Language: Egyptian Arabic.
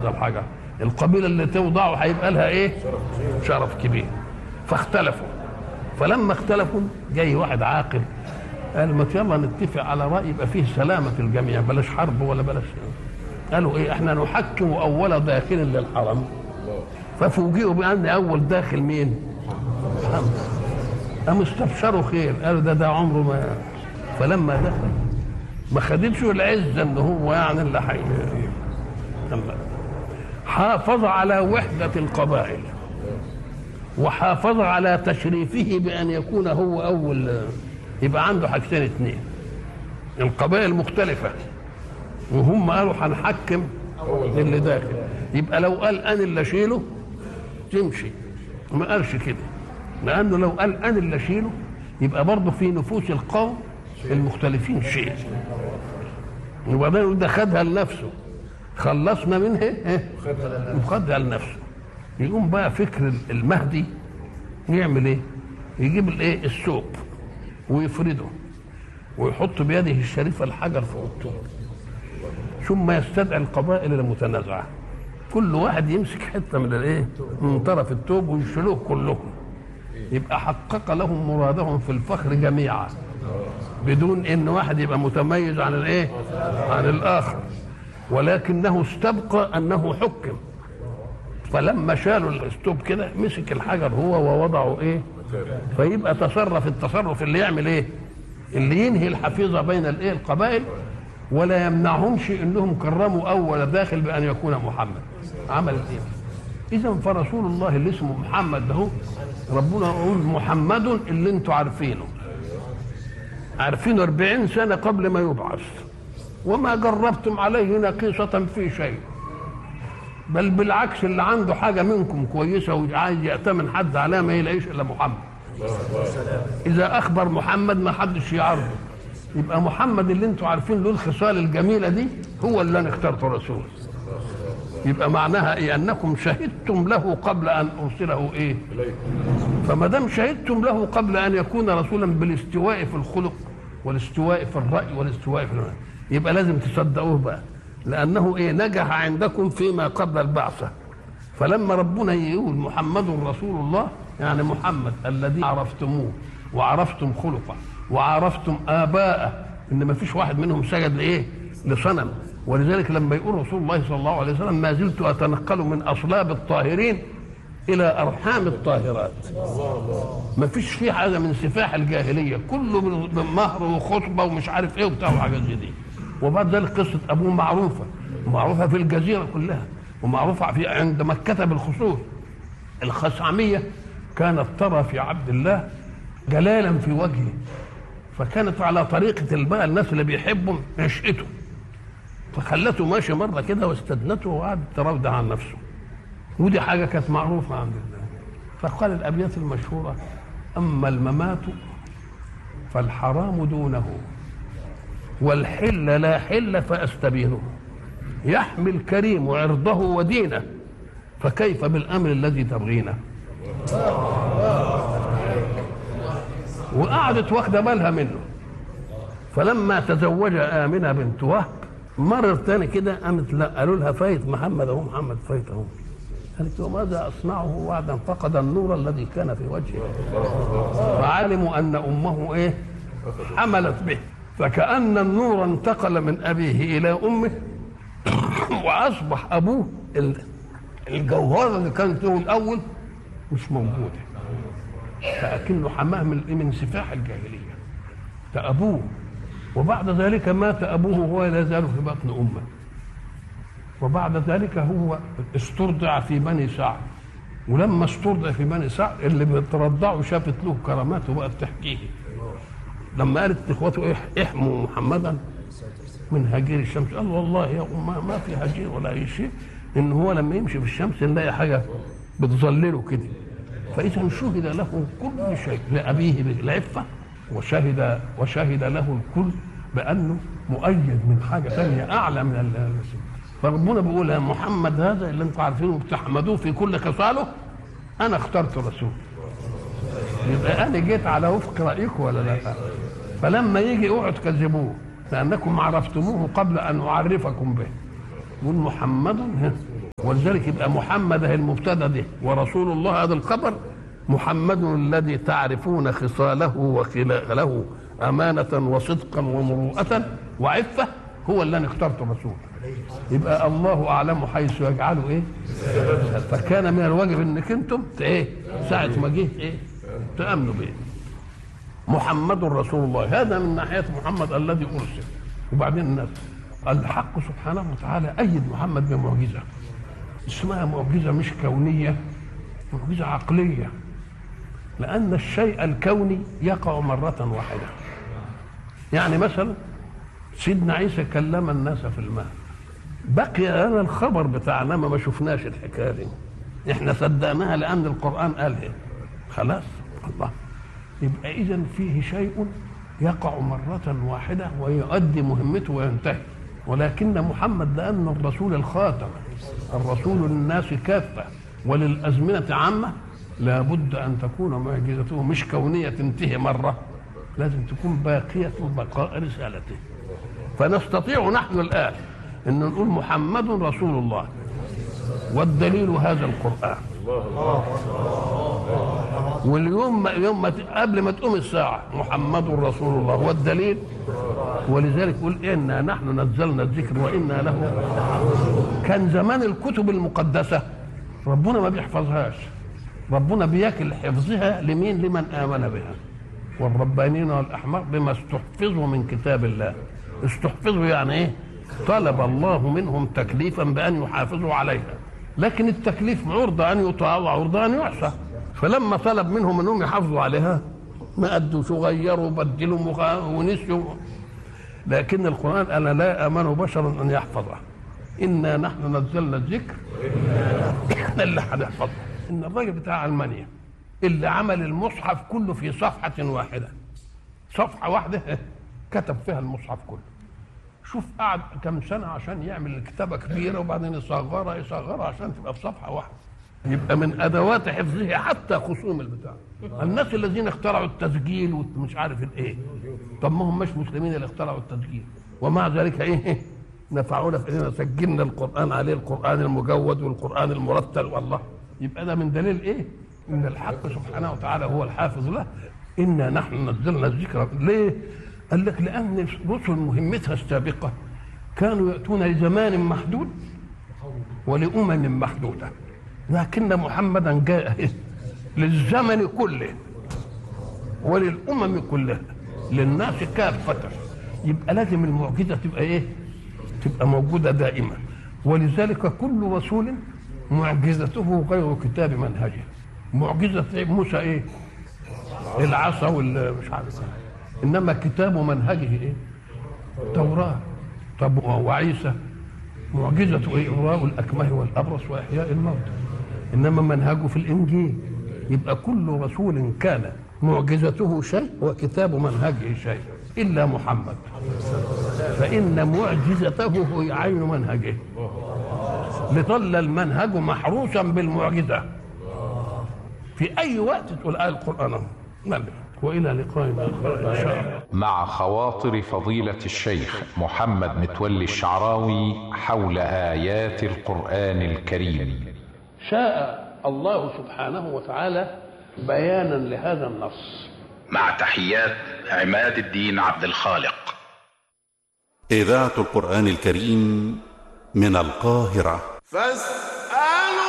حاجه القبيله اللي توضعه هيبقى لها ايه شرف كبير فاختلفوا فلما اختلفوا جاي واحد عاقل قال ما يلا نتفق على راي يبقى فيه سلامه في الجميع بلاش حرب ولا بلاش قالوا ايه احنا نحكم اول داخل للحرم ففوجئوا بان اول داخل مين محمد قاموا استبشروا خير قالوا ده ده عمره ما فلما دخل ما خدتش العزه ان هو يعني اللي حي حافظ على وحده القبائل وحافظ على تشريفه بان يكون هو اول يبقى عنده حاجتين اثنين القبائل مختلفه وهم قالوا هنحكم اللي داخل يبقى لو قال انا اللي اشيله تمشي ما قالش كده لانه لو قال انا اللي اشيله يبقى برضه في نفوس القوم المختلفين شيء وبعدين ده خدها لنفسه خلصنا منها إيه؟ وخدها لنفسه يقوم بقى فكر المهدي يعمل ايه يجيب الايه الثوب ويفرده ويحط بيده الشريفه الحجر في اوضته ثم يستدعي القبائل المتنازعه كل واحد يمسك حته من الايه من طرف الثوب ويشيلوه كلهم يبقى حقق لهم مرادهم في الفخر جميعا بدون ان واحد يبقى متميز عن الايه عن الاخر ولكنه استبقى انه حكم فلما شالوا الاستوب كده مسك الحجر هو ووضعه ايه فيبقى تصرف التصرف اللي يعمل ايه اللي ينهي الحفيظه بين الايه القبائل ولا يمنعهمش انهم كرموا اول داخل بان يكون محمد عمل ايه اذا فرسول الله اللي اسمه محمد ده ربنا يقول محمد اللي انتوا عارفينه عارفينه 40 سنه قبل ما يبعث وما جربتم عليه نقيصة في شيء بل بالعكس اللي عنده حاجة منكم كويسة وعايز يأتمن حد عليها ما يلاقيش إلا محمد إذا أخبر محمد ما حدش يعرضه يبقى محمد اللي انتوا عارفين له الخصال الجميلة دي هو اللي أنا اخترته رسول يبقى معناها إيه أنكم شهدتم له قبل أن أرسله إيه فما دام شهدتم له قبل أن يكون رسولا بالاستواء في الخلق والاستواء في الرأي والاستواء في المعنى. يبقى لازم تصدقوه بقى لانه ايه نجح عندكم فيما قبل البعثه فلما ربنا يقول محمد رسول الله يعني محمد الذي عرفتموه وعرفتم خلقه وعرفتم اباءه ان ما فيش واحد منهم سجد لايه لصنم ولذلك لما يقول رسول الله صلى الله عليه وسلم ما زلت اتنقل من اصلاب الطاهرين الى ارحام الطاهرات ما فيش فيه حاجه من سفاح الجاهليه كله من مهر وخطبه ومش عارف ايه وبتاع وحاجات زي دي وبعد ذلك قصه ابوه معروفه معروفه في الجزيره كلها ومعروفه في عند مكه بالخصوص الخثعميه كانت ترى في عبد الله جلالا في وجهه فكانت على طريقه بقى الناس اللي بيحبوا عشقته فخلته ماشي مره كده واستدنته وقعدت تراودع عن نفسه ودي حاجه كانت معروفه عند الله فقال الابيات المشهوره اما الممات فالحرام دونه والحل لا حل فاستبينه يحمي الكريم عرضه ودينه فكيف بالامر الذي تبغينه وقعدت واخده بالها منه فلما تزوج امنه بنت وهب مرر تاني كده قامت لا قالوا لها فايت محمد اهو محمد فايت اهو قالت وماذا اصنعه بعد ان فقد النور الذي كان في وجهه فعلموا ان امه ايه حملت به فكأن النور انتقل من أبيه إلى أمه وأصبح أبوه الجوهرة اللي كانت له الأول مش موجودة فأكنه حماه من من سفاح الجاهلية ده أبوه وبعد ذلك مات أبوه وهو لا يزال في بطن أمه وبعد ذلك هو استرضع في بني سعد ولما استرضع في بني سعد اللي بترضعه شافت له كرامات وبقت تحكيه لما قالت اخوته احموا محمدا من هجير الشمس قال والله يا ما, ما في هجير ولا اي شيء ان هو لما يمشي في الشمس نلاقي حاجه بتظلله كده فاذا شهد له كل شيء لابيه بالعفه وشهد وشهد له الكل بانه مؤيد من حاجه ثانيه اعلى من ال فربنا بيقول يا محمد هذا اللي انتم عارفينه بتحمدوه في كل خصاله انا اخترت رسول يبقى انا جيت على وفق رايكم ولا لا فلما يجي اوعوا تكذبوه لانكم عرفتموه قبل ان اعرفكم به يقول محمد ولذلك يبقى محمد هي المبتدا ده ورسول الله هذا الخبر محمد الذي تعرفون خصاله وخلاله أمانة وصدقا ومروءة وعفة هو اللي أنا اخترته رسول يبقى الله أعلم حيث يجعله إيه فكان من الواجب إنك أنتم إيه ساعة ما جه إيه تأمنوا به محمد رسول الله هذا من ناحية محمد الذي أرسل وبعدين الناس الحق سبحانه وتعالى أيد محمد بمعجزة اسمها معجزة مش كونية معجزة عقلية لأن الشيء الكوني يقع مرة واحدة يعني مثلا سيدنا عيسى كلم الناس في الماء بقي لنا الخبر بتاعنا ما شفناش الحكايه دي احنا صدقناها لان القران قالها خلاص الله يبقى اذا فيه شيء يقع مرة واحدة ويؤدي مهمته وينتهي ولكن محمد لأنه الرسول الخاتم الرسول للناس كافة وللأزمنة عامة لابد أن تكون معجزته مش كونية تنتهي مرة لازم تكون باقية بقاء رسالته فنستطيع نحن الآن أن نقول محمد رسول الله والدليل هذا القرآن واليوم ما يوم ما قبل ما تقوم الساعة محمد رسول الله والدليل ولذلك يقول إنا نحن نزلنا الذكر وإنا له كان زمان الكتب المقدسة ربنا ما بيحفظهاش ربنا بيكل حفظها لمين لمن آمن بها والربانيين والأحمر بما استحفظوا من كتاب الله استحفظوا يعني ايه طلب الله منهم تكليفا بأن يحافظوا عليها لكن التكليف عرضة أن يطاع وعرضة أن يعصى فلما طلب منهم أنهم يحافظوا عليها ما أدوا غيروا بدلوا ونسيوا لكن القرآن أنا لا أمن بشرا أن يحفظه إنا نحن نزلنا الذكر إحنا اللي هنحفظه إن الراجل بتاع ألمانيا اللي عمل المصحف كله في صفحة واحدة صفحة واحدة كتب فيها المصحف كله شوف قعد كم سنة عشان يعمل الكتابة كبيرة وبعدين يصغرها يصغرها عشان تبقى في صفحة واحدة يبقى من أدوات حفظه حتى خصوم البتاع الناس الذين اخترعوا التسجيل ومش عارف الايه طب ما هم مش مسلمين اللي اخترعوا التسجيل ومع ذلك ايه نفعونا في اننا سجلنا القرآن عليه القرآن المجود والقرآن المرتل والله يبقى ده من دليل ايه ان الحق سبحانه وتعالى هو الحافظ له انا نحن نزلنا الذكر ليه قال لك لان الرسل مهمتها السابقه كانوا ياتون لزمان محدود ولامم محدوده لكن محمدا جاء للزمن كله وللامم كلها للناس كافه يبقى لازم المعجزه تبقى ايه تبقى موجوده دائما ولذلك كل رسول معجزته غير كتاب منهجه معجزه موسى ايه العصا والمش عارف انما كتاب منهجه ايه التوراه طب وعيسى معجزته ايه اغراء الاكمه والابرص واحياء الموتى انما منهجه في الانجيل يبقى كل رسول كان معجزته شيء وكتاب منهجه شيء الا محمد فان معجزته هي عين منهجه لظل المنهج محروسا بالمعجزه في اي وقت تقول آية القران ملك والى لقاء اخر ان شاء الله مع خواطر فضيلة الشيخ محمد متولي الشعراوي حول آيات القرآن الكريم شاء الله سبحانه وتعالى بيانا لهذا النص مع تحيات عماد الدين عبد الخالق إذاعة القرآن الكريم من القاهرة فاس